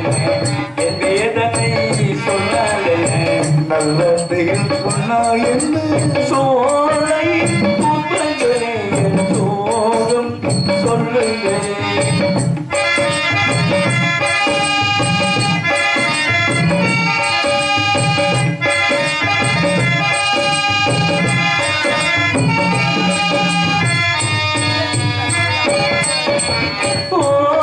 என் வேதனை சொன்னாலே நல்லதையில் சொன்னா என்ன சோலை பூப்பங்களே என் சோகம் சொல்லுங்களே ஓ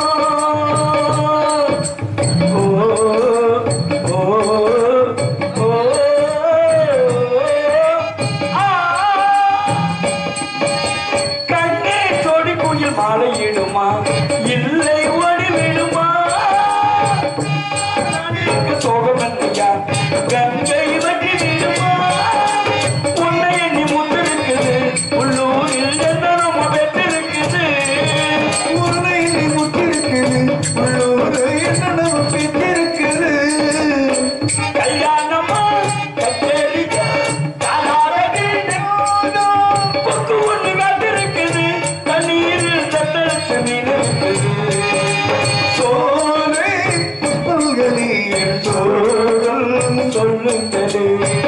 ஓ ஓ ஓ ஆ கண்ணே சொடி குயில் மாலையிடுமா இல்லை ஒளி விடுமா நானுக்கு சோகம் இல்லையா கங்கை வட்டி விடுமா உன்னை எண்ணி முத்திருக்குது உள்ளூரில் என்ன நம்ம பெற்றிருக்குது உன்னை நீ முட்டிருக்குது உள்ளூர் என்ன நம்ம பெற்றிருக்குது கல்யாணமா கச்சேரியா காலாவதி பொக்கு ஒண்ணு காத்திருக்குது தண்ணீரில் தத்தளிச்சு மீன் இருக்குது சோலை புல்களில் சோகம் சொல்லுங்களே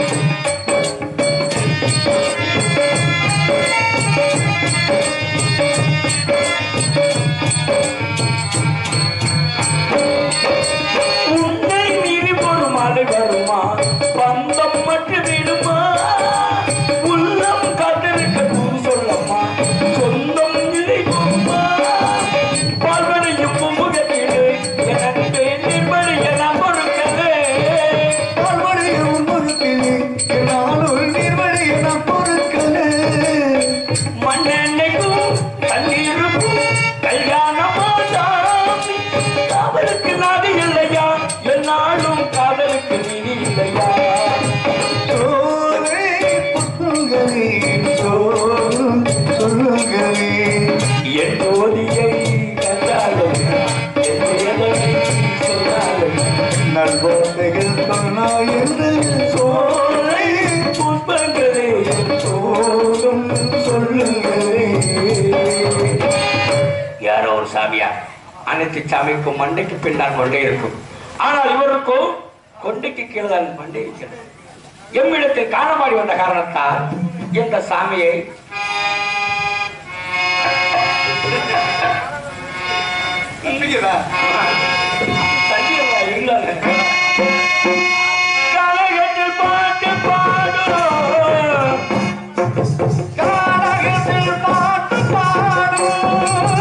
உன்னை மீறி ஒரு மழை வருமா பந்தம் மட்டும் விடுமா உள்ளம் காத்திருக்க தூது சொல்லம்மா சொந்தம் இல்லை போமா பால்வனையும் பூமுகத்திலே எனக்கு நிர்மணி என பொறுக்கவே பால்வழியும் முறுக்கிலே நானொரு நீர்வழி என பொறுக்கலே மண்ணெண்ணைக்கும் தண்ணீருக்கும் கல்யாணமா சாமி காதலுக்கு நாடு இல்லையா என்னாலும் காதலுக்கு நீதி இல்லையா சோலை புல்களில் சோறும் சொல்லுங்களே என் ஜோதியை கண்டாலும் என் வேதனை சொன்னாலும் நல்வார்த்தைகள் சொன்னா என்று சோலை புஷ்பங்களே சோகம் சொல்லுங்களே யாரோ ஒரு சாமியார் அனைத்து சாமிக்கும் மண்டைக்கு பின்னால் கொண்டே இருக்கும் ஆனால் இவருக்கோ கொண்டைக்கு கீழே தான் மண்டை இருக்கிறது எம்மிடத்தில் காணமாடி வந்த காரணத்தால் இந்த சாமியை தண்ணியம்மா இல்லைங்க. கலகத்தில் பாட்டு பாடுறோம். கலகத்தில் பாட்டு பாடுறோம்.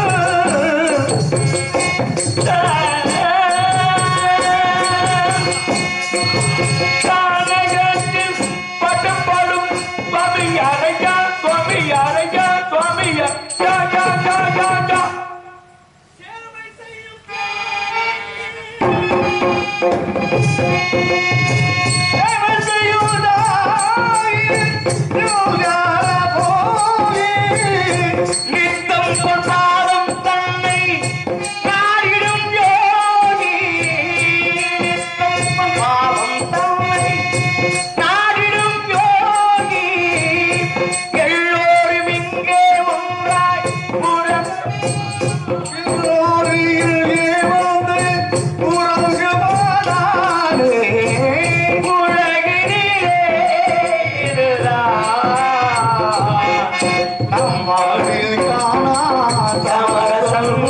கலகத்தில் பாட்டு பாடும் சுவாமி யாரையா சுவாமி யாரையா சுவாமி யா யா யா யா யா யா நித்தம் கொண்டாடும் தன்னை நாடிடும் யோகி நித்தம் கொண்டாடும் தன்னை நாடிடும் யோகி எல்லோரும் இங்கே ஒன்றாய் புறம் உலகினிலே இதுதான் சமரசம்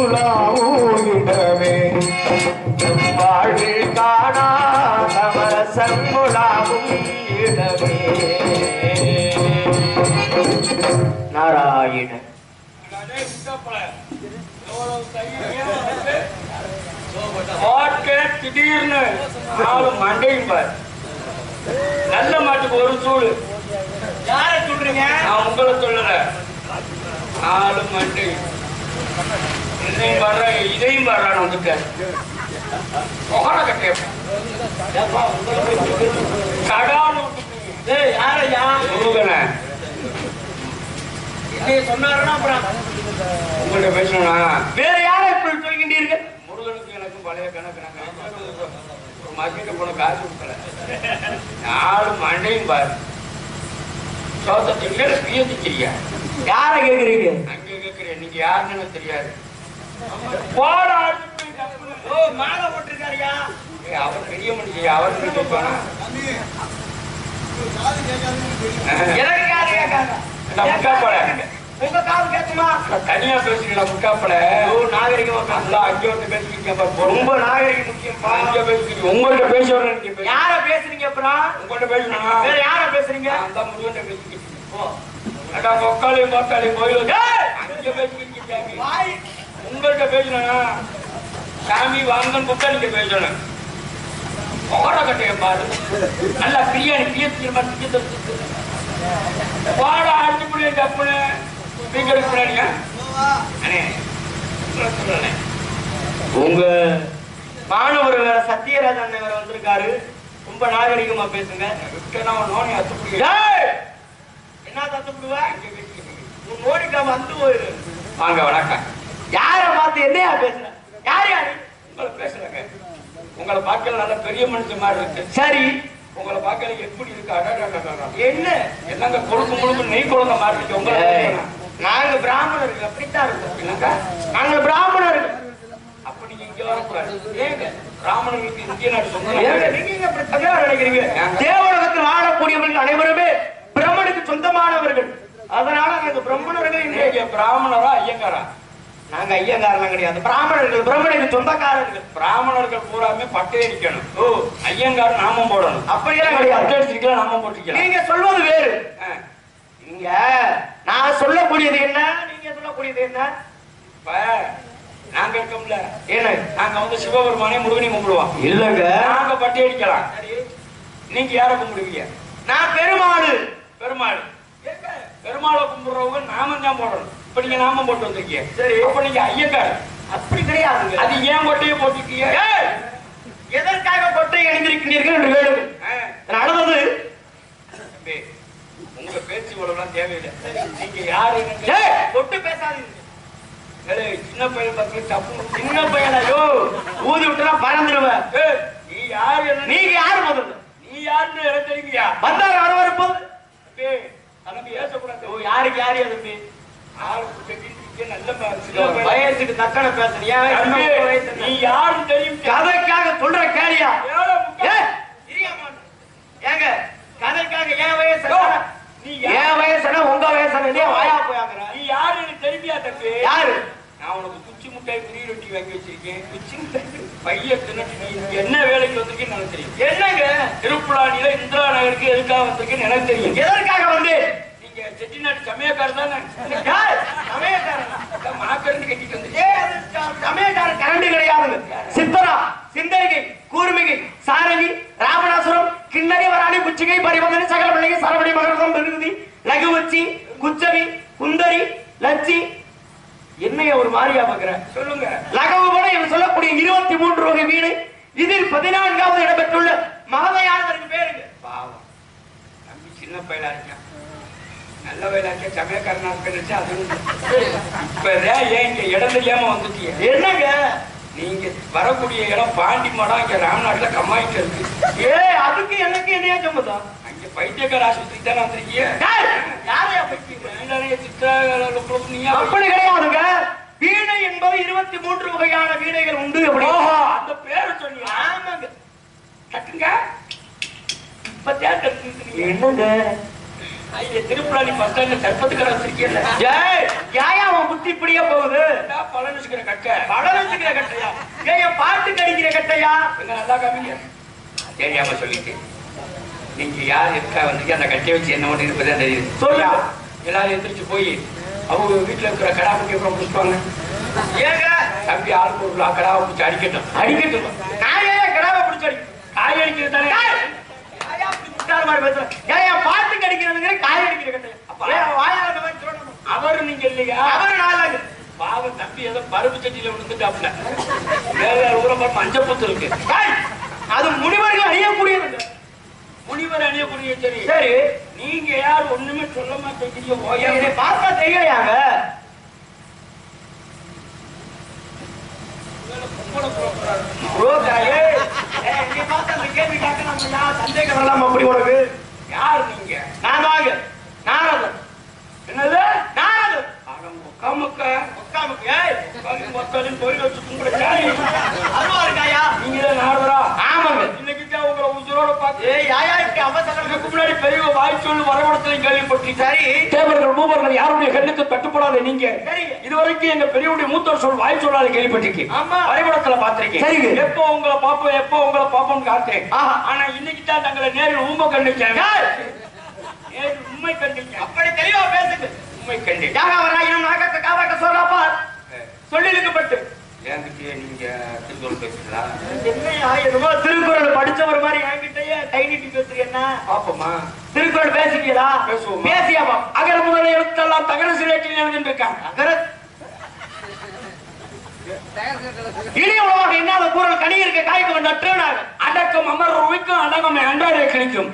வாழ்வில் காணா சமரசம் உலாவும் இடமே நாராயண மாட்டை திடீர்னு நாலு மண்டையும் பார் நல்ல மாட்டுக்கு ஒரு சூடு யாரை சொல்றீங்க நான் உங்களை சொல்லல நாலு மண்டை இதையும் வர்ற இதையும் வர்றான்னு வந்துட்டேன் கொகர கட்டேன் கடான்னு ஏய் யாரையா முருகனை நீ சொன்னாருன்னா அப்புறம் உங்கள்கிட்ட பேசணும்னா வேற யாரை இப்படி சொல்கின்றீர்கள் முருகனுக்கு எனக்கும் பழைய கணக்கு நாங்க ஒரு மக்கிட்ட போன காசு கொடுக்கல நாலு மண்டையும் பாரு சோத்தத்துக்கு மேல பியதிக்கிறியா யாரை கேக்குறீங்க அங்க கேக்குறேன் நீங்க யாருன்னு எனக்கு தெரியாது போடா ஓ மாலை போட்டிருக்கா கேட்கிறாரியா ஏய், அவர் பெரிய மனுஷன் அவர் கேட்பானா எனக்கு காது கேட்காத நான் முக்காப்பட. உங்க காது கேட்குமா தனியா பேசுறீங்களா முக்காப்பட ஓ நாகரிகமா பேச நல்லா அங்கே வந்து பேசிக்கிங்க பாரு ரொம்ப நாகரிகம் முக்கியமா அங்கே பேசிக்கிங்க உங்கள்கிட்ட பேசுறேன் நீங்க பேச யார பேசுறீங்க அப்புறம் உங்கள்கிட்ட பேசணும் வேற யார பேசுறீங்க அந்த முருகன் பேசிக்கிட்டு அடா மொக்காளி மொக்காளி கோயில் ஏய்! அங்கே பேசிக்கிட்டு சாமி வாய் உங்கள்கிட்ட பேசணும் சாமி வாங்கன்னு கூப்பிட்டா நீங்க பேசணும் ஓட கட்டைய பாரு நல்லா பிரியாணி பிரியத்தியமா திங்க பாட ஆட்சி புரிய தப்புன்னு ஸ்பீக்கருக்கு பின்னாடியா அண்ணே உங்களை சொல்லலை உங்க மாணவர் வேற சத்யராஜ் அண்ணன் வேற வந்திருக்காரு ரொம்ப நாகரிகமா பேசுங்க விட்டனா நோனி அத்து புரிய ஏய்! என்ன தத்துப்படுவ உன் நோடிக்காம வந்து போயிரு வாங்க வணக்கம் யார பார்த்து என்னையா பேசுற யார் யாரு உங்களை பேசுறேங்க உங்களை பார்க்கல நல்ல பெரிய மனுஷன் மாதிரி இருக்கு சரி உங்களை பார்க்கல எப்படி இருக்கு அடடடடடா. என்ன என்னங்க கொழுக்கு முழுக்கு நெய் குழந்தை மாதிரி இருக்கு உங்களை ஏய், பேசுறேன். நாங்க பிராமணர்கள் அப்படித்தான் இருக்கோம் என்னங்க நாங்க பிராமணர்கள் அப்ப நீங்க இங்க வரக்கூடாது ஏங்க பிராமணர்களுக்கு இந்திய நாடு ஏங்க, சொந்தம் நீங்க இங்க அப்படி தனியா நினைக்கிறீங்க ஏங்க? தேவலோகத்தில் வாழக்கூடியவர்கள் அனைவருமே பிரம்மனுக்கு சொந்தமானவர்கள் அதனால நாங்க பிரம்மணர்கள் என்று நீங்க பிராமணரா ஐயங்காரா நாங்க ஐயங்காரெல்லாம் கிடையாது பிராமணர்கள் பிரம்மனுக்கு சொந்தக்காரர்கள் பிராமணர்கள் பூராமே பட்டே அடிக்கணும் ஓ ஐயங்கார் நாமம் போடணும் அப்படியெல்லாம் பட்டை கிடையாது அடிச்சிருக்கலாம் நாமம் போட்டுக்கலாம் நீங்க சொல்வது வேறு ஆ. நீங்க நான் சொல்லக்கூடியது என்ன நீங்க சொல்லக்கூடியது என்ன இப்ப நாங்க இருக்கோம்ல என்ன நாங்க வந்து சிவபெருமானே முருகனை கும்பிடுவோம் இல்லங்க நாங்க பட்டை அடிக்கலாம் நீங்க யாரை கும்பிடுவீங்க நான் பெருமாள் பெருமாள் பெருமாளை கும்பிடுறவங்க நாமம் தான் போடணும் இப்ப நீங்க நாமம் போட்டு வந்திருக்கீங்க சரி. அப்ப நீங்க ஐயங்கார் அப்படி கிடையாதுங்க அது ஏன் கொட்டையை போட்டிருக்கீங்க ஏய், எதற்காக கொட்டை அணிந்திருக்கிறீர்கள் என்று கேளுங்கள் ஆ. நடந்தது தம்பி, உங்க பேச்சு இவ்வளவுலாம் தேவையில்லை நீங்க யாரு என்னங்க? ஏய், கொட்டு பேசாதீங்க ஏய், சின்ன பையன் பத்தி தப்பு சின்ன பையனா யோ ஊதி விட்டுனா பறந்துருவேன் ஏய், நீ யாரு என்ன நீங்க யாரு முதல்ல நீ யாருன்னு எனக்கு தெரியுங்கயா வந்தார் வரவருப்போது தம்பி, தம்பி ஏசக்கூடாது ஓ யாருக்கு யாரு எதுவுமே ஆளு கட்டிட்டு இருக்க நல்ல ப- சின்ன பையன். வயசுக்கு தக்கன பேசுறேன் ஏன் தம்பி, இன்னும் வயசு நீ என்ன? யாருன்னு தெரியும் கதைக்காக சொல்ற கேளியா ஏழை முக்கா- ஏய், இரியாம்மா. ஏங்க கதைக்காக என் வயசு யோ, என்ன? நீ யாரு? என் வயசு என்ன உங்க வயசு என்ன நீ வாயா போயாங்கிற நீ யாருன்னு எனக்கு தெரியுமியா தம்பி யாரு நான் உனக்கு குச்சி முட்டாய் புரிய ரொட்டி வாங்கி வச்சிருக்கேன் குச்சி முட்டாய் பைய தின்னுட்டு நீ இங்க என்ன வேலைக்கு வந்திருக்கேன்னு எனக்கு தெரியும் என்னங்க திருப்புலானில இந்திரா நகருக்கு எதுக்காக வந்திருக்கேன்னு எனக்கு தெரியும் எதற்காக வந்து நீங்க செட்டிநாடு சமயக்காரர் தானே யார்? சமயக்காரனா? மாக்கருந்து கட்டிட்டு வந்து ஏய், அது ச- சமயக்காரன் கரண்டு கிடையாதுங்க சித்தரா சிந்தரிகை கூர்மிகை சாரங்கி ராமநாசுரம் கிண்ணறி வராணி புச்சிகை பரிவந்தனை சகல பிள்ளைகை சரவணி மகரதம் விருதி லகுவச்சி குச்சவி குந்தரி லட்சி என்னைய ஒரு மாதிரியா பாக்குற சொல்லுங்க லகவு போல இவன் சொல்லக்கூடிய இருபத்தி மூன்று வகை வீடு இதில் பதினான்காவது இடம்பெற்றுள்ள மகதையானதற்கு பேருங்க பாவம் தம்பி சின்ன பையலா இருக்கான் நல்ல வயலா இருக்க சமயக்காரனா இருக்க அது இப்ப ஏன் இங்க இடம் தெரியாம வந்துட்டீங்க என்னங்க நீங்க வரக்கூடிய இடம் பாண்டி மடம் இங்க ராம்நாட்டுல கம்மாயிட்டு இருக்கு ஏ அதுக்கு எனக்கு என்னையா சம்மதம் அங்க பைத்தியக்கார ஆஸ்பத்திரி தானே வந்திருக்கீங்க யார்? யாரையா பைத்தியம் நீதானே சித்ரா நீயா அப்படி கிடையாதுங்க வீணை என்பது இருபத்தி மூன்று வகையான வீணைகள் உண்டு அப்படி ஓஹோ அந்த பேரை சொன்னீங்க ஆமாங்க கட்டுங்க இப்ப தேட்டர் என்னங்க ஐயா திருப்புலாணி பஸ் ஸ்டாண்ட்ல சர்பத்து கடை வச்சிருக்கீங்கல்ல ஏய் ஏயா உன் புத்தி இப்படியே போகுது பலன் வச்சுக்கிற கட்டை படலத்துக்கிற கட்டையா ஏய் என் பாட்டு கடிக்கிற கட்டையா எங்க நல்லா காமிங்க தெரியாம சொல்லிட்டு நீங்க யார் இருக்கா வந்து அந்த கட்டையை வச்சு என்ன பண்ணி இருப்பதே தெரியுது சொல்லு. எல்லாரும் எந்திரிச்சு போய் அவங்க வீட்டுல இருக்கிற கடா குட்டி அப்புறம் பிடிப்பாங்க ஏங்க தம்பி ஆளுக்கு ஒரு கடாவை பிடிச்சி அடிக்கட்டும் அடிக்கட்டும் நான் ஏன் கிடாவை பிடிச்சு அடிக்கணும் காய் அடிக்கிறது தானே ஏயா இப்படி முட்டாள் மாதிரி பேசுற? ஏன் என் பாட்டு கடிக்கிறதுங்கிற காய் அடிக்கிற கட்டையா அப்பா. ஏன் வாயால இந்த மாதிரி சொல்லணும் அவர் நீங்க இல்லையா அவரு நாளாங்க பாவம் தம்பி ஏதோ பருப்பு சட்டியில விழுந்துட்டாப்ல வேற ஊரை பார்த்து மஞ்சப்புத்து இருக்கு ஏய், அது முனிவர்கள் அணியக்கூடியதுங்க முனிவர் அணியக்கூடிய சரி சரி நீங்க யார் ஒண்ணுமே சொல்ல மாட்டேங்கிறீங்க ஓயா இதை பார்த்தா தெரியலையாங்க புரோக்கரா, ஏய், ஏய், என்னை பார்த்தா அந்த கேள்வி கேட்க நம்ம யார் சந்தேகம் வரலாமா அப்படி உனக்கு யார் நீங்க நான் வாங்க நாரதன் என்னது நாரதன் அட முக்கா முக்கா உட்காமுக்கு ஏய் மொத்தம் கோயில் வச்சு கும்பிட சாமி அருவா இருக்காயா நீங்க தான் ஏய் யாயா இப்படி அவசரம் இதுக்கு முன்னாடி பெரிய வாய் சொல்லு வரவடத்திலையும் கேள்விப்பட்டு சரி தேவர்கள் மூவர்கள் யாருடைய கண்ணுக்கு கட்டுப்படாத நீங்க சரி. இதுவரைக்கும் எங்க பெரியவுடைய மூத்தோர் சொல் வாய் சொல்லாத கேள்விப்பட்டிருக்கேன் ஆமா. வரைபடத்துல பாத்திருக்கேன் சரிங்க. எப்போ உங்களை பாப்போம் எப்போ உங்களை பாப்போம்னு காத்தேன் ஆஹா. ஆனா இன்னைக்கு தான் தங்களை நேரில் ஊம்ப கண்டுச்சேன் யார்? நேரில் உண்மை கண்டுச்சேன் அப்படி தெளிவா பேசுங்க உண்மை கண்டு யாகாவராயினும் நாகக்க காவாக்க சொல்றாப்பா சொல்லிழுக்கப்பட்டு என்கிட்ட நீங்க திருக்குறள் பேசுறீங்களா என்னையா என்னமோ திருக்குறள் படிச்சவர் மாதிரி என்கிட்டயே கை நீட்டி பேசுறீங்க என்ன பாப்போமா திருக்குறள் பேசுவீங்களா பேசுவோமா? பேசியாப்பா அகர முதல எழுத்தெல்லாம் தகர சிலேட்டில் எழுதிருக்காங்க அகர இனி உலகம் என்ன அந்த குரல் கனி இருக்க காய்க்கு வந்து அற்றுனாங்க அடக்கம் அமர் ரூபிக்கும் அடக்கம் அன்றாட கிழிக்கும்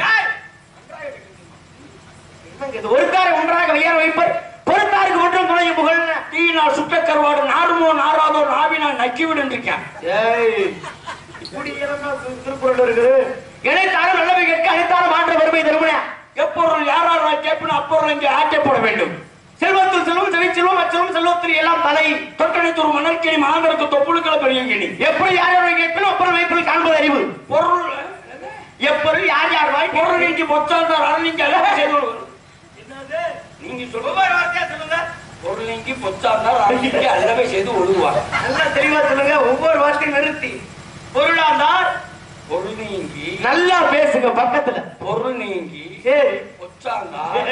இது ஒருத்தாரை ஒன்றாக உயர வைப்பர் பொறுத்தாருக்கு ஒன்றும் துணைய புகழ் தீயினால் சுட்ட கருவாடு நாருமோ நாராதோ நாவினால் நக்கிவிடும் இருக்கேன் இப்படி இருந்தா தி- திருக்குறள் இருக்குது இணைத்தாரும் நல்லவை கேட்க அனைத்தாரும் மாற்ற பெருமை தருமனே எப்பொருள் யாரால் கேட்பினும் அப்பொருள் இங்கே ஆட்சை போட வேண்டும் செல்வத்தில் செல்வம் செவிச்செல்வம் அச்செல்வம் செல்வத்தில் எல்லாம் தலை தொட்டனை தூர் மணற்கிணி மாந்தருக்கு தொப்புளுக்களை பெரிய கிணி எப்படி யார் யார் கேட்பினும் அப்புறம் வைப்பில் காண்பது அறிவு பொருள் எப்பொருள் யார் யார் வாய் பொருள் நீங்கி பொச்சாந்தார் அருள் நீங்க எல்லாம் செய்து கொள்வது. நீங்க சொல்லுங்க ஒவ்வொரு வார்த்தையா சொல்லுங்க பொருள் நீங்கி பொச்சாந்தார் அருள் நீங்கி அல்லவே செய்து ஒழுகுவார் நல்லா தெளிவா சொல்லுங்க ஒவ்வொரு வார்த்தையும் நிறுத்தி பொருளாந்தார் பொருள் நீங்கி நல்லா பேசுங்க பக்கத்துல பொருள் நீங்கி சரி பொச்சாந்தார்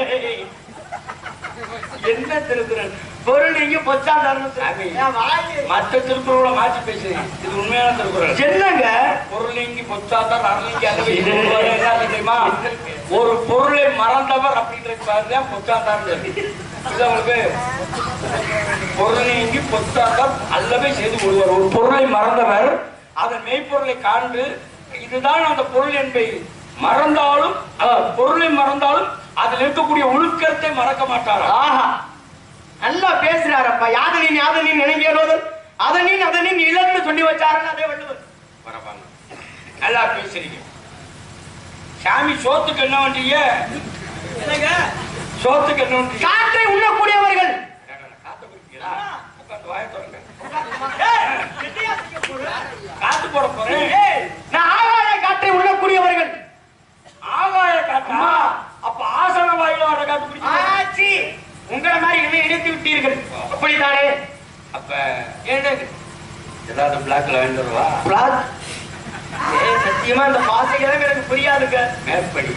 என்ன திருக்குறள் பொருள் நீங்க பொச்சாந்தார்னு சாமி. சொல்லுங்க. என் வாய். மற்ற திருக்குறளை மாற்றி பேசுறீங்க இது உண்மையான திருக்குறள் என்னங்க பொருள் நீங்கி பொச்சாந்தார் அருள் நீங்கி அல்லவே செய்து ஒழுகுவார் என்ன தெரியுமா ஒரு பொருளை மறந்தவர் அப்படின்றது பாருங்க பொச்சாந்தார் இது உங்களுக்கு பொருள் நீங்கி பொச்சாந்தார் அல்லவே செய்து கொள்வார் ஒரு பொருளை மறந்தவர் அதன் மெய்ப்பொருளை காண்டு இதுதான் அந்த பொருள் என்பதை மறந்தாலும் அஹ், பொருளை மறந்தாலும் அதில் இருக்கக்கூடிய ஒழுக்கத்தை மறக்க மாட்டாரா ஆஹா நல்லா பேசுறாரப்பா யாது நீ யாது நீ நினைக்கிறோது அதை நீ அதை நீ இழந்து சொல்லி வச்சாருன்னு அதே வள்ளுவர் பரவாயில்ல நல்லா பேசுறீங்க சாமி சோத்துக்கு என்ன பண்றீங்க என்னங்க சோத்துக்கு என்ன பண்றீங்க காற்றை உண்ணக்கூடியவர்கள் காத்து குடிக்கிறீங்களா உட்காந்து வாய திறங்க ஏய், என்னையா செய்ய போற? காத்து போட போறேன் ஏய், நான் ஆகாய காற்றை உண்ணக்கூடியவர்கள் ஆகாய காத்தா அப்ப ஆசன வாயில வர காத்து குடிக்கிறீங்க ஆச்சி உங்களை மாதிரி என்னை இணைத்து விட்டீர்கள் அப்படித்தானே அப்ப ஏன்னு ஏதாவது பிளாக்ல வாங்கிட்டு வருவா பிளாக் ஏய், சத்தியமா இந்த பாசைகளும் எனக்கு புரியாதுங்க மேற்படி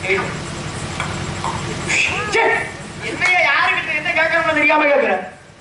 ச்சே, என்னையா யாருக்கிட்ட என்ன கேட்கணும்னு தெரியாம கேட்கிறேன்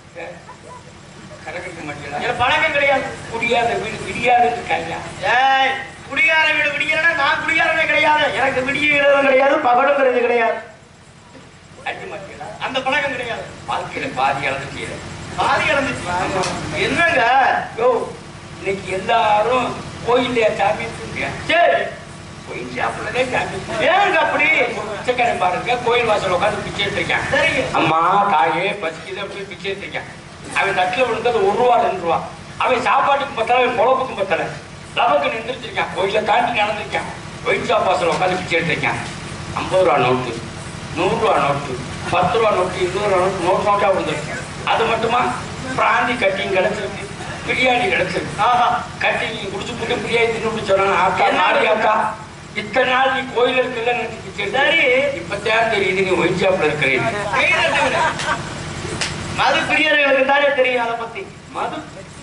கணக்கு மாட்டீங்களா எனக்கு பழக்கம் கிடையாது குடியாத வீடு விடியாது இருக்காங்க ஏய் குடிகார வீடு விடியலன்னா நான் குடிகாரனே கிடையாது எனக்கு விடியறதும் கிடையாது பகலுங்கிறது கிடையாது அடி மாட்டீங்களா அந்த பழக்கம் கிடையாது வாழ்க்கையில பாதி இழந்துட்டீங்க பாதி இழந்துச்சு என்னங்க யோ இன்னைக்கு எல்லாரும் கோயில்லையா சாமி சொல்றீங்க சரி கோயில் சாப்பிடலே சாமி ஏங்க அப்படி பிச்சைக்காரன் பாருங்க கோயில் வாசல் உட்காந்து பிச்சை எடுத்திருக்கேன் சரிங்க அம்மா தாயே பசிக்குது அப்படி பிச்சை எடுத்திருக்கேன் அவன் தட்டுல விழுந்தது ஒரு ரூபா ரெண்டு ரூபா அவன் சாப்பாட்டுக்கு பத்தல அவன் பொழப்புக்கும் பத்தல லபக்கு நின்றுச்சிருக்கான் கோயில தாண்டி நடந்திருக்கான் ஒயிட் ஷாப் வாசல் உட்காந்து பிச்சை எடுத்திருக்கேன் ஐம்பது ரூபா நோட்டு நூறு ரூபா நோட்டு பத்து ரூபா நோட்டு இருபது ரூபா நோட்டு நோட்டு நோட்டா விழுந்திருக்கு அது மட்டுமா பிராந்தி கட்டிங் கிடைச்சிருக்கு பிரியாணி கிடைச்சிருக்கு ஆஹா கட்டிங் குடிச்சு போட்டு பிரியாணி தின்னு சொன்னாங்க ஆக்கா நாடி ஆக்கா இத்தனை நாள் நீ கோயில் இருக்குல்ல நினைச்சு பிச்சை எடுத்த. சரி. இப்பதான் தெரியுது நீ ஒயிட் ஷாப்ல இருக்கிறேன் கை தட்டுங்க. மது பிரியர்களுக்கு தானே தெரியும் அதை பத்தி மது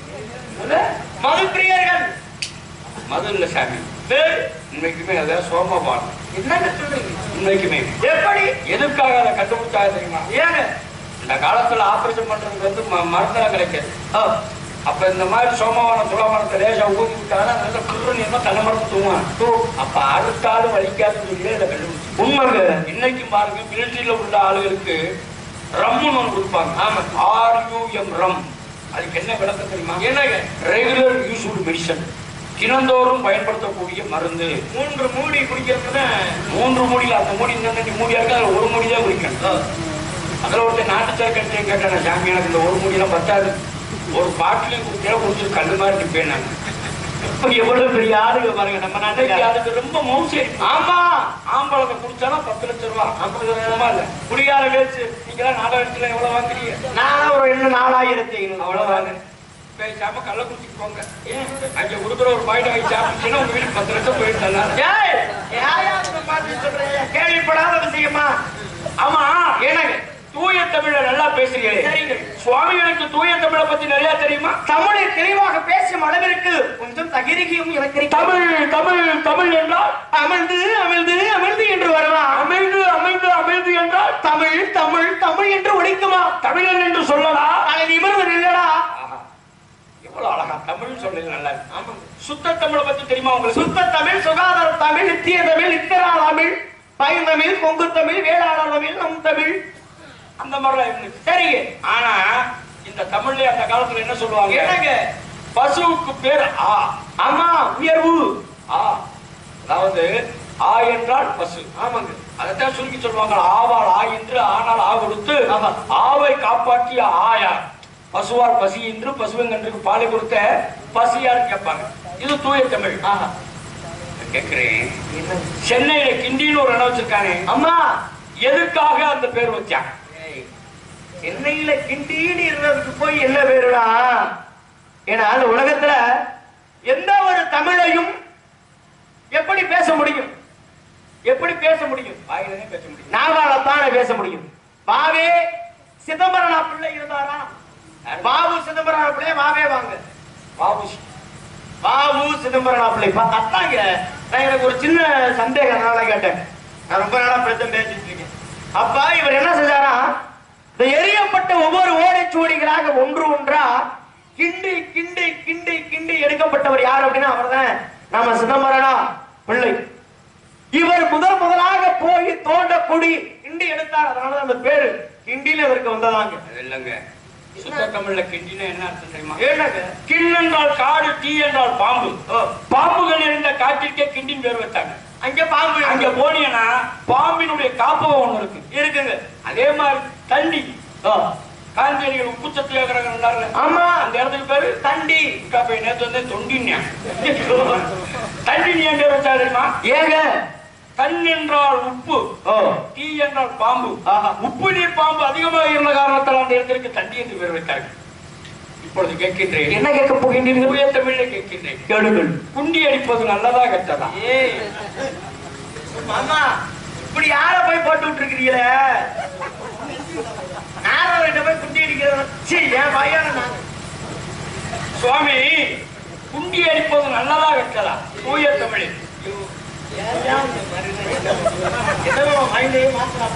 மது பிரியர்கள் மது இல்ல சாமி சரி. இன்னைக்குமே அதான் சோமபானம் என்னங்க சொல்றீங்க இன்னைக்குமே எப்படி எதுக்காக அதை கண்டுபிடிச்சா தெரியுமா ஏங்க இந்த காலத்துல ஆபரேஷன் பண்றதுக்கு வந்து ம- மருந்தெல்லாம் கிடைக்காது ஆ, அப்ப இந்த மாதிரி சோமவானம் துளவானத்தை லேசா ஊதி விட்டாலும் நல்ல குருன்னு என்ன தலைமறந்து தூங்குவான் அப்ப அடுத்தாலும் வலிக்காதுன்னு சொல்லி அதை கண்டுபிடிச்சு உண்மைங்க இன்னைக்கும் பாருங்க மிலிட்டரியில உள்ள ஆளுகளுக்கு ரம்முன்னு ஒன்று கொடுப்பாங்க ஆமா ஆர்யூஎம் ரம் அதுக்கு என்ன விளக்கம் தெரியுமா என்னங்க ரெகுலர் யூஸ்ஃபுல் மெடிசன் தினந்தோறும் பயன்படுத்தக்கூடிய மருந்து மூன்று மூடி குடிக்கிறதுன்னு மூன்று மூடியில் அந்த மூடி இந்த ரெண்டு மூடியா இருக்கு அதுல ஒரு மூடி தான் குடிக்கணும் அதுல ஒருத்தர் நாட்டு சர்க்கரையும் கேட்டேன் சாமி எனக்கு இந்த ஒரு மூடியெல்லாம் பத்தாது ஒரு பாட்டிலையும் குடிச்சா குடிச்சு கல்லு மாதிரி நிற்பேன் நான் இப்ப எவ்வளவு பெரிய ஆளுங்க பாருங்க நம்ம அன்னைக்கு நாட்டுக்கு அதுக்கு ரொம்ப மவுசே ஆமா ஆம்பளத்தை குடிச்சாலும் பத்து லட்சம் ரூபா ஐம்பது லட்சமா இல்ல குடிகார பேச்சு நீங்களாம் நாடகத்துல எவ்வளவு வாங்குறீங்க நான் ஒரு இன்னும் நாலாயிரத்தி ஐநூறு அவ்வளவு வாங்க பேசாம கள்ளக்குறிச்சிக்கு போங்க அங்க கொடுக்குற ஒரு பாயிண்ட் வாங்கி சாப்பிட்டீங்கன்னா உங்க வீட்டுக்கு பத்து லட்சம் போயிட்டு தரலாம் ஏய், ஏயா இதை பார்த்து சொல்றீங்க? கேள்விப்படாத விஷயமா ஆமா எனக்கு தூய தமிழ்ல நல்லா பேசுறீங்களே சரிங்க. சுவாமிகளுக்கு தூய தமிழை பத்தி நிறைய தெரியுமா தமிழை தெளிவாக பேசும் அளவிற்கு கொஞ்சம் தகிரிகையும் எனக்கு இருக்கிறது. தமிழ் தமிழ் தமிழ் என்றால் அமிழ்ந்து அமிழ்ந்து அமிழ்ந்து என்று வரலாம் அமைந்து அமைந்து அமைந்து என்றால் தமிழ் தமிழ் தமிழ் என்று ஒழிக்குமா தமிழன் என்று சொல்லலாம் அதை நிமிர்ந்து இல்லடா ஆஹா. எவ்வளவு அழகா தமிழ் சொல்லுங்க நல்லா இருக்கு. ஆமா. சுத்த தமிழை பத்தி தெரியுமா உங்களுக்கு சுத்த தமிழ் சுகாதார தமிழ் நித்திய தமிழ் இத்தரா தமிழ் பைந்தமிழ் கொங்கு தமிழ் வேளாளர் தமிழ் நம் தமிழ் அந்த மாதிரிலாம் இருந்துச்சு சரிங்க ஆனா இந்த தமிழ்ல அந்த காலத்துல என்ன சொல்லுவாங்க என்னங்க பசுவுக்கு பேர் ஆ ஆமா உயர்வு ஆ அதாவது ஆ என்றால் பசு ஆமாங்க அதைத்தான் சுருக்கி சொல்லுவாங்க ஆவாள் ஆ என்று ஆனால் ஆ கொடுத்து ஆமா. ஆவை காப்பாற்றிய ஆயா பசுவால் பசி என்று பசுவங்கன்றுக்கு பாலை கொடுத்த பசியார் கேட்பாங்க இது தூய தமிழ் ஆஹா கேட்கிறேன் சென்னையில கிண்டின்னு ஒரு இடம் வச்சிருக்கானே அம்மா எதுக்காக அந்த பேர் வச்சான் ஏய், சென்னையில கிண்டின்னு இருந்ததுக்கு போய் என்ன பேருடா ஏன்னா அந்த உலகத்துல எந்த ஒரு தமிழையும் எப்படி பேச முடியும் எப்படி பேச முடியும் வாயிலே பேச முடியும் நாவாலத்தானே பேச முடியும் பாவே சிதம்பரனா பிள்ளை இருந்தாரா பாபு சிதம்பரனா பிள்ளை வாவே வாங்க பாபுஷி பாபு சிதம்பரனா பிள்ளை அத்தாங்க நான் எனக்கு ஒரு சின்ன சந்தேகம் அதனால கேட்டேன் நான் ரொம்ப நாளா பிரச்சனை பேசிட்டு இருக்கேன் அப்பா இவர் என்ன செஞ்சாரா இந்த எரியப்பட்ட ஒவ்வொரு ஓலைச்சுவடிகளாக ஒன்று ஒன்றா கிண்டி கிண்டி கிண்டி கிண்டி எடுக்கப்பட்டவர் யார் அப்படின்னா அவர்தான் நாம சிதம்பரனா பிள்ளை இவர் முதல் முதலாக போய் தோண்ட குடி கிண்டி எடுத்தார் அதனால அந்த பேரு கிண்டில இவருக்கு வந்ததாங்க அது இல்லைங்க சுத்த தமிழ்ல கிண்டினா என்ன அர்த்தம் தெரியுமா ஏன்னாங்க கிண் என்றால் காடு தீ என்றால் பாம்பு ஓ, பாம்புகள் இருந்த காட்டிற்கே கிண்டின் பேர் வச்சாங்க அங்க பாம்பு அங்க போனீங்கன்னா பாம்பினுடைய காப்பகம் ஒண்ணு இருக்கு இருக்குங்க அதே மாதிரி தண்டி ஓ, காந்தியடிகள் உப்பு சத்தியாகிரகம் ஆமா அந்த இடத்துக்கு பேரு தண்டி இக்கா போய் நேத்து வந்து தொண்டின்யா தண்டி ஏன் பேர் வச்சா தெரியுமா ஏங்க தன் என்றால் உப்பு ஓ தீ என்றால் பாம்பு ஆஹா. உப்பு நீர் பாம்பு அதிகமாக இருந்த காரணத்தால் அந்த இடத்திற்கு தண்டி என்று பேர் வைத்தார்கள் இப்பொழுது கேட்கின்றேன் என்ன கேட்க போகின்றீர்கள் தூய தமிழில் கேட்கின்றேன் கேளுங்கள் குண்டி அடிப்பது நல்லதா கெட்டதா ஏய் மாமா இப்படி யார போய் போட்டு விட்டுருக்கிறீங்களே நாரவர்கிட்ட போய் குண்டி அடிக்கிறது சரி என் பையன நான் சுவாமி குண்டி அடிப்பது நல்லதா கெட்டதா தூய தமிழில் என்னமோ மைண்டையே மாத்தலாம்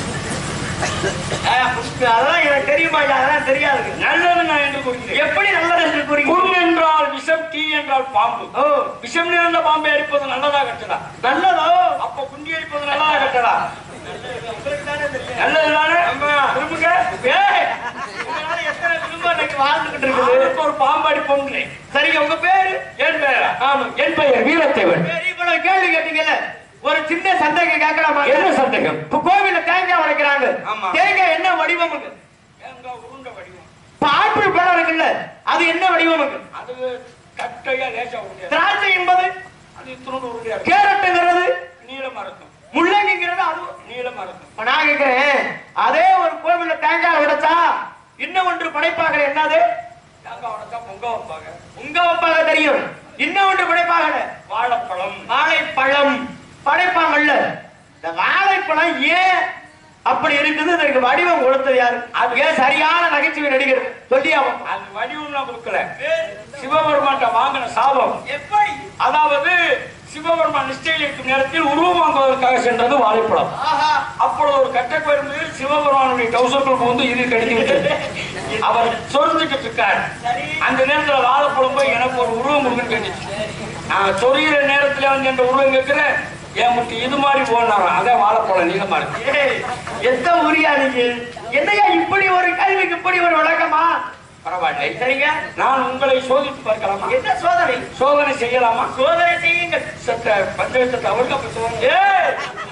அதெல்லாம் எனக்கு தெரியுமா ஐயா? அதெல்லாம் தெரியாது நல்லது நான் என்று கூறுகிறேன் எப்படி நல்லது என்று கூறுகிறீங்க குண் என்றால் விஷம் தீ என்றால் பாம்பு ஓ விஷம் நிறைந்த பாம்பை அடிப்பது நல்லதா கெட்டதா நல்லதோ அப்ப குண்டி அடிப்பது நல்லதா கெட்டதா உங்களுக்கு தானே தெரியும் நல்லதுதானே ஆமா. திரும்புங்க ஏய், உங்களால எத்தனை குடும்பம் இன்னைக்கு வாழ்ந்துகிட்டு இருக்குது அதுக்கு ஒரு பாம்பு அடிப்போம்ன்றேன் சரிங்க உங்க பேரு என் பெயரா ஆமா என் பெயர் வீரத்தேவன் சரி இவ்வளவு கேள்வி கேட்டீங்கல்ல ஒரு சின்ன சந்தேகம் கேட்கலாமா என்ன சந்தேகம் இப்ப கோவில்ல தேங்காய் உடைக்கிறாங்க ஆமா. தேங்காய் என்ன வடிவமுங்க தேங்காய் உருண்டை வடிவம் இப்ப ஆப்பிள் பழம் இருக்குல்ல அது என்ன வடிவமுங்க அது கட்டையா லேசா உருண்டையா திராட்சை என்பது அது இத்தினோடு உருண்டையா இருக்கும் கேரட்டுங்கிறது நீளமா இருக்கும் முள்ளங்கிங்கிறது அது நீளமா இருக்கும் இப்ப நான் கேட்கிறேன் அதே ஒரு கோவில்ல தேங்காய் உடைச்சா இன்னும் ஒன்று படைப்பாக என்னது தேங்காய் உடைச்சா பொங்க வைப்பாங்க உங்க வைப்பாக தெரியும் இன்னும் ஒன்று படைப்பாக வாழைப்பழம் வாழைப்பழம் படைப்பாங்கல்ல இந்த வாழைப்பழம் ஏன் அப்படி இருக்குது இதற்கு வடிவம் கொடுத்தது யாரு அது ஏன் சரியான நகைச்சுவை நடிகர் சொல்லியாவும் அது வடிவம்லாம் கொடுக்கல சிவபெருமான்ட்ட வாங்கின சாபம் எப்படி அதாவது சிவபெருமான் நிஷ்டையில் இருக்கும் நேரத்தில் உருவம் வாங்குவதற்காக சென்றது வாழைப்பழம் ஆஹா அப்பொழுது ஒரு கட்டை இருந்து சிவபெருமானுடைய டவுசர்கள் வந்து இது கடித்து விட்டது அவர் சொரிஞ்சுக்கிட்டு இருக்கார் சரி அந்த நேரத்துல வாழைப்பழம் போய் எனக்கு ஒரு உருவம் கொடுங்கன்னு கேட்டுச்சு நான் சொரிகிற நேரத்துல வந்து என்ற உருவம் கேட்கிறேன் என் முட்டி இது மாதிரி போனாராம் அதான் வாழைப்பழம் நீளமா இருக்கு ஏய், எத்த உரியா நீங்க என்னையா இப்படி ஒரு கேள்விக்கு இப்படி ஒரு விளக்கமா பரவாயில்லை சரிங்க நான் உங்களை சோதித்து பார்க்கலாமா என்ன சோதனை சோதனை செய்யலாமா சோதனை செய்யுங்கள் சற்ற பஞ்சாயத்து அவருக்கு அப்ப சோதனை ஏய்,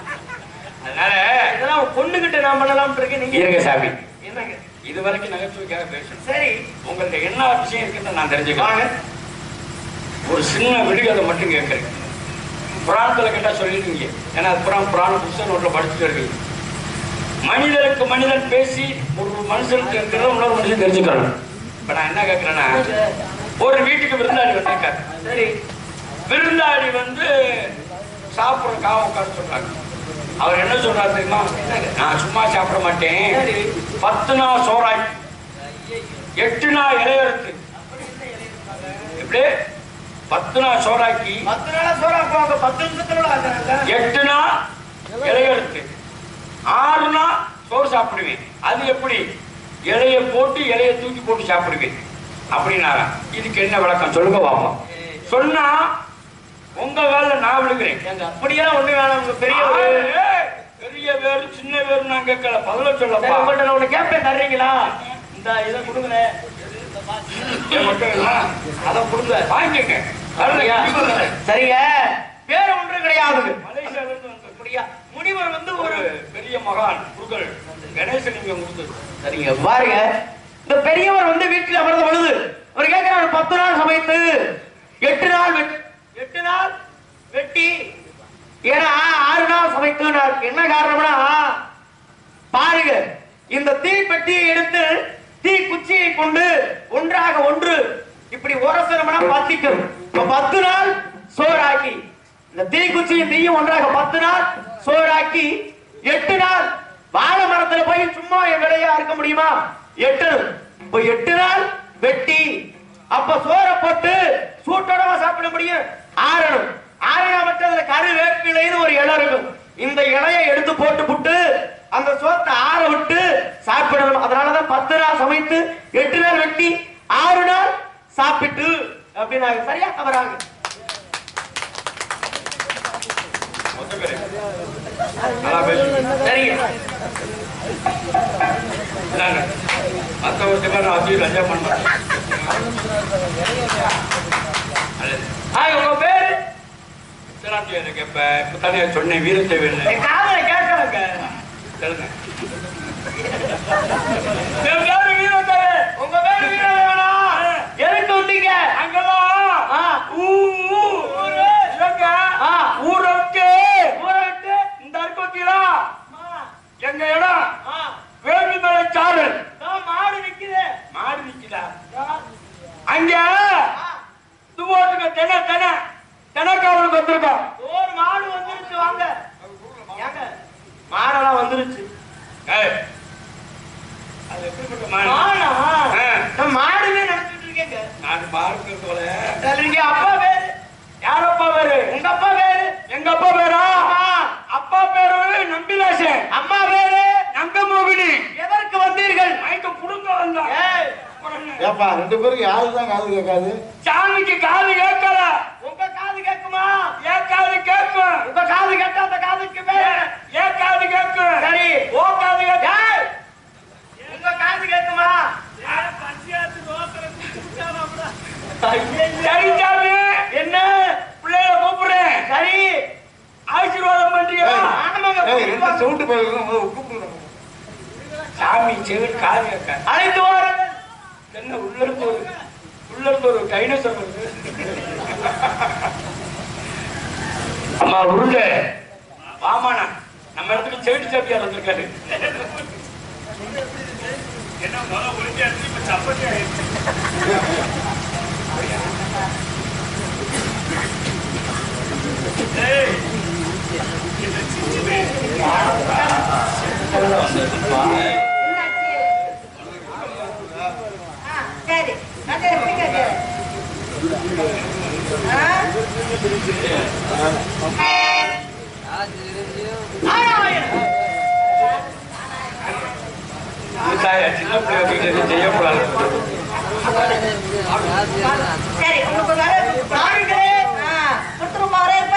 அதனால இதெல்லாம் ஒரு பொண்ணுகிட்ட நான் பண்ணலாம்னு இருக்கேன் நீங்க இருங்க சாமி என்னங்க இது வரைக்கும் நகைச்சுவைக்காக பேசணும் சரி உங்கள்ட்ட என்ன விஷயம் இருக்குன்னு நான் தெரிஞ்சுக்கலாம் வாங்க ஒரு சின்ன விடுகதை மட்டும் கேட்கறேன் புராணத்துல கேட்டா சொல்லிடுவீங்க ஏன்னா அது புராணம் புராண புஸ்தக நோட்டில் படிச்சுட்டு இருக்கீங்க மனிதனுக்கு மனிதன் பேசி ஒரு மனுஷனுக்கு இருக்கிறத இன்னொரு மனுஷன் தெரிஞ்சுக்கிறாங்க இப்ப நான் என்ன கேட்கிறேன்னா ஒரு வீட்டுக்கு விருந்தாளி வந்திருக்காரு சரி விருந்தாளி வந்து சாப்பிடுற காவ உட்கார சொல்றாங்க அவர் என்ன சொல்றாரு தெரியுமா நான் சும்மா சாப்பிட மாட்டேன் சரி. பத்து நாள் சோறாய் எட்டு நாள் இலையறுத்து எப்படி பத்து நாள் சோறாக்கி பத்து நாளா சோறாக்குவாங்க பத்து நிமிஷத்துல ஆக்குறாங்க எட்டு நாள் இலையெடுத்து ஆறு நாள் சோறு சாப்பிடுவேன் அது எப்படி இலைய போட்டு இலைய தூக்கி போட்டு சாப்பிடுவேன் அப்படின்னாரா இதுக்கு என்ன விளக்கம் சொல்லுங்க பாப்போம் சொன்னா உங்க வேலை நான் விழுகிறேன் எங்க அப்படியெல்லாம் ஒண்ணு வேணாம் உங்க பெரிய ஒரு ஆளு, பெரிய வேறு சின்ன வேறு நான் கேட்கல பதில சரி, சொல்லப்பா உங்கள்ட்ட நான் ஒண்ணு கேட்பேன் தர்றீங்களா இந்த இதை கொடுங்களேன் என் மட்டும் இல்ல. அதை கொடுங்க வாங்கிக்கங்க தரல, சரியா? கண்டிப்பா தரேன். சரிங்க வேற ஒன்றும் கிடையாது மலேசியால இருந்து வந்த அப்படியா முனிவர் வந்து ஒரு ஒரு பெரிய மகான் குருக்கள் கணேசன் இங்க கொடுத்தது சரிங்க பாருங்க இந்த பெரியவர் வந்து வீட்டில் அமர்ந்த பொழுது அவர் கேட்கிறார் பத்து நாள் சமைத்து எட்டு நாள் வெட்- எட்டு நாள் வெட்டி ஏன்னா ஆறு நாள் சமைத்துனார் என்ன காரணம்னா பாருங்க இந்த தீ பெட்டியை எடுத்து தீ குச்சியை கொண்டு ஒன்றாக ஒன்று இப்படி உரசனம்னா பத்திக்கும் இப்ப பத்து நாள் சோறாக்கி இந்த தீ குச்சியும் தீயும் ஒன்றாக பத்து நாள் சோறாக்கி எட்டு நாள் வாழை மரத்துல போய் சும்மா என் வேலையா இருக்க முடியுமா எட்டு இப்ப எட்டு நாள் வெட்டி அப்ப சோறை போட்டு சூட்டோட சாப்பிட முடியும் ஆறணும் ஆறினா மட்டும் அதுல கரு வேப்பிலைன்னு ஒரு இலை இருக்கும் இந்த இலையை எடுத்து போட்டு புட்டு அந்த சோத்தை ஆற விட்டு சாப்பிடணும் அதனாலதான் பத்து நாள் சமைத்து எட்டு நாள் வெட்டி ஆறு நாள் சாப்பிட்டு அப்படின்னாங்க சரியா தவறாங்க மொத்த பேரு நல்லா பேசுங்க சரிங்க இந்தாங்க. மத்த ஒருத்தர் நான் வச்சு லஞ்சம் பண்ண மாட்டேன் அல்லது, ஆ, உங்க பேரு இத்தனாத்தி எனக்கு இப்ப இப்பதானே சொன்னேன் வீரத்தேவன் என் காதல கேட்கலங்க சொல்லுங்க என் பேரு வீரத்தேவன் உங்க பேரு வீரவேணா எதுக்கு வந்தீங்க அங்கெல்லாம் ஆ, ஊ, ஊ, ஊரு. இல்லைங்க. ஆ. ஊரை விட்டு ஊரை விட்டு இந்த இருக்கோத்திலா ஆ, எங்க இடம் ஆ, வேலுமலை சாரல் இதோ மாடு நிக்குது மாடு நிக்குதா ஆ, அங்க துவோட்டுக்கு தென தென தெனக்காவலுக்கு வந்திருக்கோம் ஒரு மாடு வந்துருச்சு வாங்க ஏங்க மாடெல்லாம் வந்துருச்சு ஏய், அது எப்படிப்பட்ட மாடு மாடா ஆ. நான் மாடுமே நினைச்சிட்டு இருக்கேங்க நான் மாடுக்கு போல நீங்க அப்பா பேரு யார் அப்பா பேரு உங்க அப்பா பேரு எங்க அப்பா பேரா ஆமா. அப்பா பேரு நம்பிலாசன் அம்மா பேரு நங்கமோகினி எதற்கு வந்தீர்கள் மயக்க புடுங்க வந்தா ஏய், ஏப்பா ரெண்டு பேருக்கு யாருக்கு தான் காது கேட்காது சாமிக்கு காது கேட்கல உங்க காது கேக்குமா ஏன் காது கேட்கும் உங்க காது கேட்டா அந்த காதுக்கு பேரு ஏன் காது கேட்கும் சரி ஓ காது கேட்கும் ஏய், உங்க காது கேக்குமா சரி சாமி என்ன பிள்ளைய கூப்பிடுறேன் சரி ஆசீர்வாதம் பண்றியா ஆமாங்க, ஏய் ரெண்டு சவுண்டு போயிருக்கோம் கூப்பிடுறோம் சாமி செவி காது கேட்க அழைத்து வாருங்கள் என்ன உள்ள இருந்து ஒரு உள்ள இருந்து ஒரு டைனோசர் வருது அம்மா உருண்ட வாமாண்ணா நம்ம இடத்துக்கு செவிட்டு சாப்பியார் வந்திருக்காரு ஆ, சரி அது எடுத்துக்கங்க. ஆ? தாயா சின்ன பிள்ளை வச்சுக்கிட்டு செய்யக்கூடாது சரி உங்களுக்கு வர பாருங்களே ஆ, கொடுத்துருமா வர இப்ப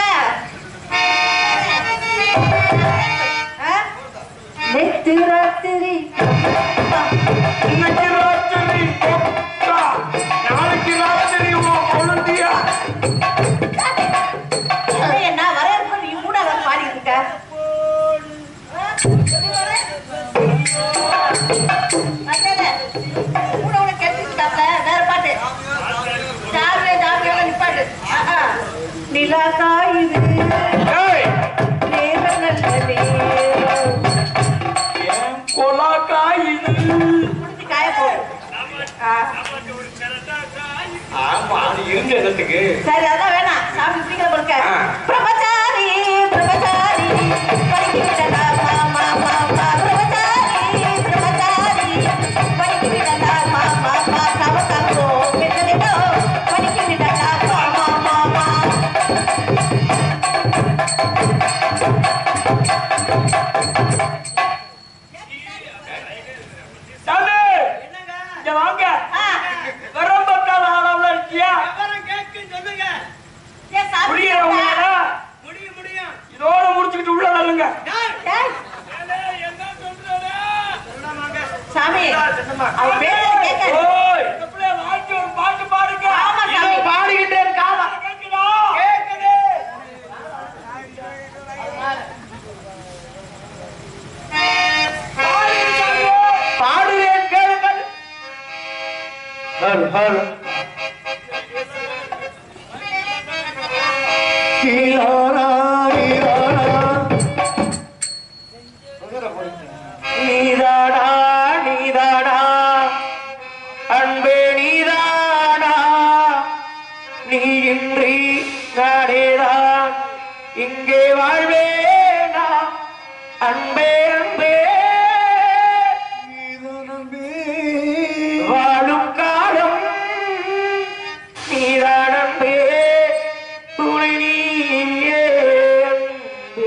ஆ? நேத்து ராத்திரி இன்னைக்கு ராத்திரி கொக்கா, நாளைக்கு ராத்திரி உன் குழந்தையா அது என்ன வர இருப்ப நீ கூட அதை பாடிட்டு இருக்க ஆ? எப்படி வர? அதானே? கூட உனக்கு கெட்டுக்கிட்டாப்ல, வேற பாட்டு ஜாலியா ஜாலியா நிப்பாட்டு ஆ, ஆ. நிலா காயுது ஏய், நேரம் நல்ல நேரம் என் கொலாக்கா இது முடிச்சு காய போடு ஆ. இருந்த இடத்துக்கு சரி அதான் வேணாம் சாமி பிடிக்கிற கொடுக்க ஆ. பிரம்மச்சாரி பிரம்மச்சாரி படிக்க விடடா மாமா மாமா பிரம்மச்சாரி பிரம்மச்சாரி படிக்க விடடா மாமா மாமா தவ தவோ பெற்றதிடோ படிக்க விடடா மாமா மாமா சாமி இங்க வாங்க ஆ, வரம் பத்தாத ஆளாவில் இருக்கியா ஏன் சாமி முடியறவங்க இதோட முடிச்சுக்கிட்டு உள்ள நல்லுங்க ஏய், சாமி அவன் பேசுறது கேட்காது ஓய் இந்த பிள்ளைய வாழ்க்கை ஒரு பாட்டு பாடுங்க ஆமா, சாமி. இதோ பாடிக்கிட்டே இருக்காமா கேக்குதா கேக்குது பாடுவேன் கேளுங்கள் ஹல் ஹல் கீழாரா கீழாரா நீதாடா நீதாடா அன்பே நீதாடா நீ இன்றி நாடேதான் இங்கே வாழ்வேனா அன்பே அன்பே வாழும் காலம் நீதானம்பே துணை நீயே அன்பே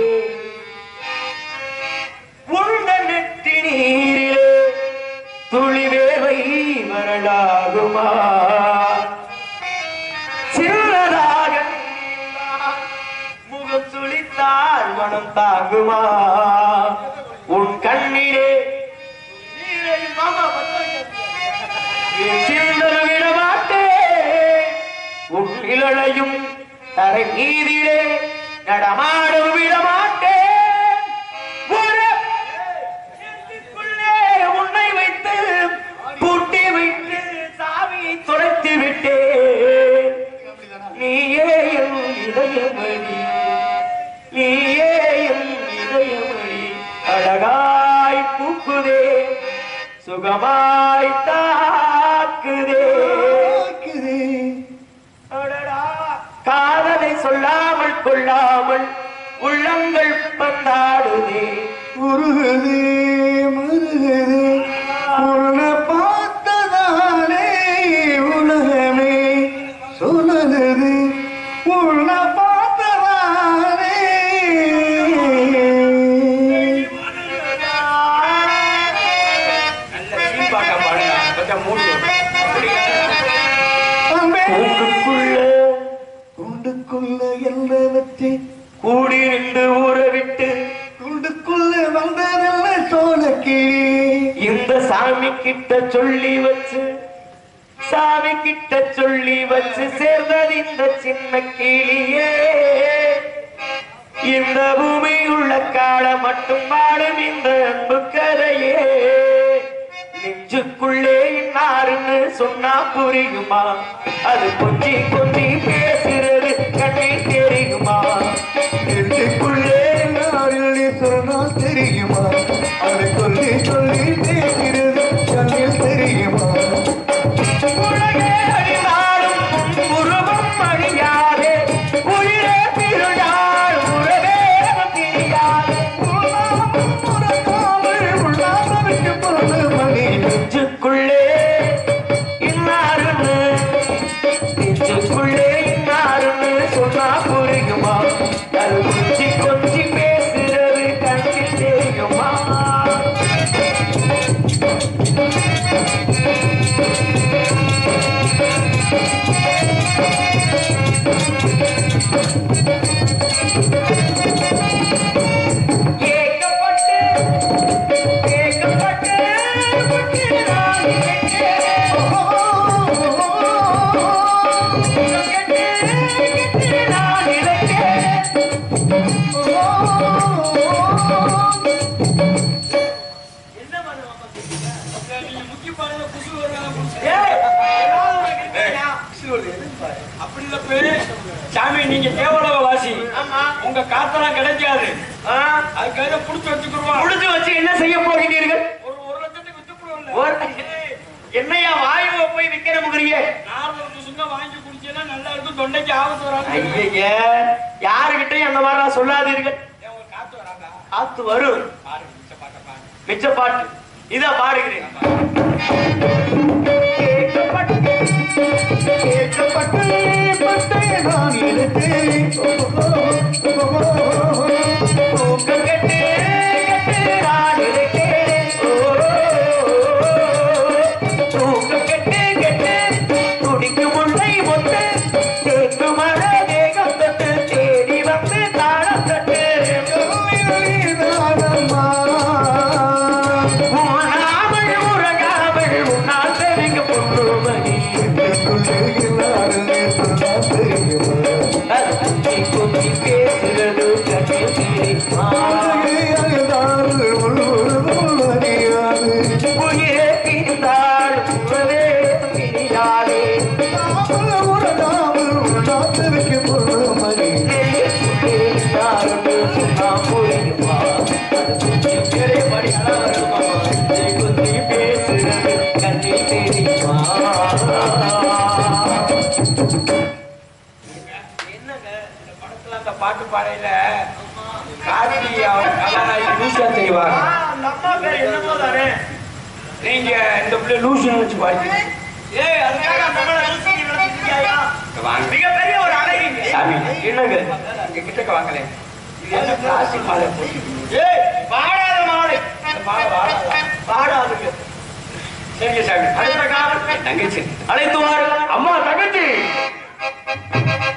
உள்ள நெற்றி நீரிலே துளி வேவை வரலாகுமா சின்னதாக நீந்தான் முகம் சுளித்தால் மனம் தாங்குமா உன் கண்ணிலே நீரை மாமா சிந்தனை விட மாட்டேன் உன் நிழலையும் தரை நீதிலே நடமாடும் விட மாட்டேன் ஒரு நெஞ்சுக்குள்ளே உன்னை வைத்து பூட்டி வைத்து சாவியை துடைத்து விட்டேன் நீயே என் இதயமணி நீயே என் இதயமணி அழகாய் பூக்குதே சுகமாய் தாக்குதே அடடா, காதலை சொல்லாமல் கொள்ளாமல் உள்ளங்கள் பந்தாடுதே உருகுது மருகுது உன்னை பார்த்ததாலே உலகமே சொல்லுது உன்னை பார்த்ததாலே நல்ல சீப்பாட்டா பாடுங்க கொஞ்சம் மூடு அன்பே. கூண்டுக்குள்ள கூண்டுக்குள்ள எல்ல வச்சு கூடி நின்று ஊற விட்டு கூண்டுக்குள்ள வந்ததில்லை சோழக்கிளி இந்த சாமி கிட்ட சொல்லி வச்சு சாமி கிட்ட சொல்லி வச்சு சேர்ந்தது இந்த சின்ன கிளியே இந்த பூமி உள்ள கால மட்டும் வாழும் இந்த அன்பு கதையே நெஞ்சுக்குள்ளே இன்னாருன்னு சொன்னா புரியுமா அது கொஞ்சி கொஞ்சி பேசுறது கண்ணை தெரியுமா நெஞ்சுக்குள்ளே நாரில் சொன்னால் தெரியுமா அது சொல்லி சொல்லி பேசுகிறது சொல்லில் தெரியுமா உலகே அழிந்தாலும் உன் உருவம் அழியாதே. உயிரே பிரிந்தால் உறவே பிரியாதே. உறங்காமல் உள்ளாதவைக்கு பொருள் மணி நெஞ்சுக்குள்ளே இன்னாருன்னு, நெஞ்சுக்குள்ளே இன்னாருன்னு சொன்னா புரியுமா? அது கொஞ்சி கொஞ்சி பேசுறது கண்ணில் தெரியுமா ஏக்கப்பட்டு ஏக்கப்பட்டு பட்டு நான் கேட்டேன். கேட்டு கேட்டு நான் இழைத்தேன். ஏய், ஏதாவது உனக்கு இருக்கியா? அப்படி இல்ல பேரு சாமி நீங்க தேவலோக வாசி ஆமா. உங்க காத்தெல்லாம் கிடைக்காது ஆ, அதுக்காக புடிச்சு வச்சுக்கிடுவோம் முடிச்சு வச்சு என்ன செய்ய போகிறீர்கள் ஒரு ஒரு லட்சத்துக்கு வித்துக்குறோம்ல ஒரு- என்னையா வாயுவை போய் விக்கிற முகரியே நாலு சுங்க வாங்கி குடிச்சல பேசினா நல்லா இருக்கும் தொண்டைக்கு ஆபத்து வராது ஐயே யாருகிட்டயும் அந்த மாதிரி நான் சொல்லாதீர்கள் ஏன் ஒரு காத்து வராதா காத்து வரும் பாரு மிச்ச பாட்ட பாரு மிச்ச பாட்டு இதா பாடுகிறேன் கேட்கப்பட்டு கேட்கப்பட்டு பட்டை நான் எடுத்தேன் தூக்கம் கெட்டு கெட்டு நான் இருக்கிறேன். ஓ, தூக்கம் கெட்டு கெட்டு துடிக்கும் முல்லை மொட்டு தேக்கு மழை தேகம் தொட்டு தேடி வந்து தாளம் தட்டு உண்ணாமல் உறங்காமல் உன்னால் தெரிங்க பொண்ணுமணி அது குத்தி குத்தி பேசுறது கண்ணில் தெரியுமா உயிரே பிரிந்தால் உறவே பிரியாதே என்னங்க இந்த படத்துல அந்த பாட்டு பாடையில கார்த்தி அவர் கதாநாயகி லூசியா செய்வாங்க நீங்க இந்த பிள்ளை லூசின்னு வச்சு பாடுங்க ஏய், அதுக்காக அந்த அம்மாவை லூசு நீ விளக்கிட்டியாயா? வாங்க மிகப்பெரிய ஒரு அழகிங்க. சாமி என்னங்க இங்க கிட்டக்க வாங்களே இது என்ன பிளாஸ்டிக் மாலை போட்டு ஏய், பாடாத மாலை. இந்த மாலை வாழாதா பாடாதுங்க. சரிங்க சாமி அடுத்த காலம் தங்கச்சி அழைத்து வாருங்கள் அம்மா தங்கச்சி